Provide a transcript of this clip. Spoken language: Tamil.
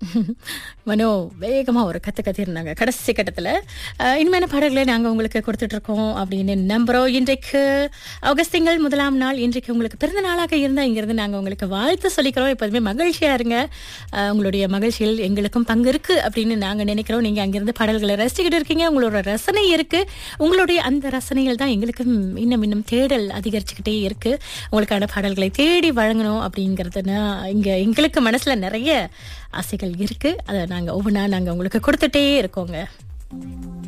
மனோ வேகமா ஒரு கத்து கத்திருந்தாங்க கடைசி கட்டத்துல அஹ், இனிமையான பாடல்களை நாங்க உங்களுக்கு கொடுத்துட்டு இருக்கோம் அப்படின்னு நம்புறோம் இன்றைக்கு ஆகஸ்ட் திங்கள் முதலாம் நாள் இன்றைக்கு உங்களுக்கு பிறந்த நாளாக இருந்தா இங்கிருந்து நாங்க உங்களுக்கு வாழ்த்து சொல்லிக்கிறோம் எப்போதுமே மகிழ்ச்சியா இருங்க அஹ், உங்களுடைய மகிழ்ச்சியில் எங்களுக்கும் பங்கு இருக்கு அப்படின்னு நாங்க நினைக்கிறோம் நீங்க அங்கிருந்து பாடல்களை ரசிச்சுக்கிட்டு இருக்கீங்க உங்களோட ரசனை இருக்கு உங்களுடைய அந்த ரசனைகள் தான் எங்களுக்கு இன்னும் இன்னும் தேடல் அதிகரிச்சுக்கிட்டே இருக்கு உங்களுக்கான பாடல்களை தேடி வழங்கணும் அப்படிங்கறதுனா இங்க எங்களுக்கு மனசுல நிறைய ஆசைகள் இருக்கு அதை நாங்க ஒவ்வொன்றா நாங்க உங்களுக்கு கொடுத்துட்டே இருக்கோங்க